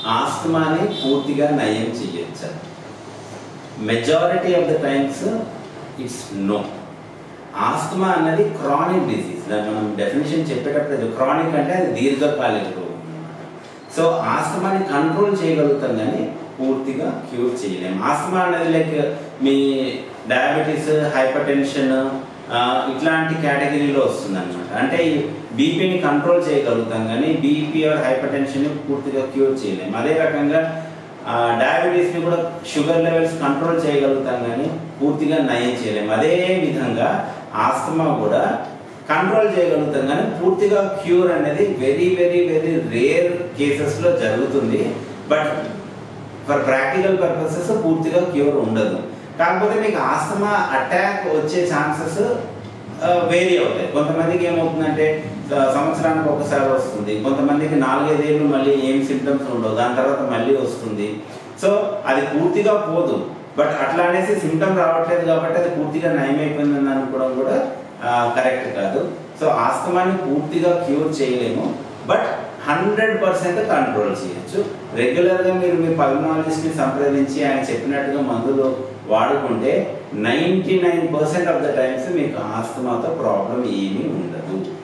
ఆస్తమాని పూర్తిగా నయం చేయొచ్చా majority of the times it's no asthma అన్నది క్రానిక్ డిసీజ్ దాన్ని మనం డెఫినేషన్ చెప్పేటప్పుడు క్రానిక్ అంటే అది దీర్ఘకాలిక రోగం సో ఆస్తమాని కంట్రోల్ చేయగలుగుతాం కానీ పూర్తిగా క్యూర్ చేయలేము ఆస్తమా అనేది లైక్ మీ డయాబెటీస్ హైపర్ టెన్షన్ ఇట్లాంటి కేటగిరీలో వస్తుంది అనమాట అంటే బీపీని కంట్రోల్ చేయగలుగుతాం కానీ బీపీ ఆర్ హైపర్ టెన్షన్ పూర్తిగా క్యూర్ చేయలేము అదే రకంగా డయాబెటీస్ని కూడా షుగర్ లెవెల్స్ కంట్రోల్ చేయగలుగుతాం కానీ పూర్తిగా నయం చేయలేము అదే విధంగా ఆస్తమా కూడా కంట్రోల్ చేయగలుగుతాం కానీ పూర్తిగా క్యూర్ అనేది వెరీ వెరీ వెరీ రేర్ కేసెస్లో జరుగుతుంది బట్ ఫర్ ప్రాక్టికల్ పర్పసెస్ పూర్తిగా క్యూర్ ఉండదు కాకపోతే మీకు ఆస్తమా అటాక్ వచ్చే ఛాన్సెస్ వేరీ అవుతాయి కొంతమందికి ఏమవుతుందంటే స- సంవత్సరానికి ఒకసారి వస్తుంది కొంతమందికి నాలుగైదేళ్ళు మళ్ళీ ఏం సిమ్టమ్స్ ఉండవు దాని తర్వాత మళ్ళీ వస్తుంది సో అది పూర్తిగా పోదు బట్ అట్లా అనేసి సిమ్టమ్ రావట్లేదు కాబట్టి అది పూర్తిగా నయమైపోయిందని అనుకోవడం కూడా కరెక్ట్ కాదు సో ఆస్తమాని పూర్తిగా క్యూర్ చేయలేము బట్ హండ్రెడ్ పర్సెంట్ కంట్రోల్ చేయొచ్చు రెగ్యులర్గా మీరు మీ పల్మనాలజిస్ట్ని సంప్రదించి ఆయన చెప్పినట్టుగా మందులు వాడుకుంటే ninety nine percent of the times మీకు ఆస్తమాతో ప్రాబ్లం ఏమీ ఉండదు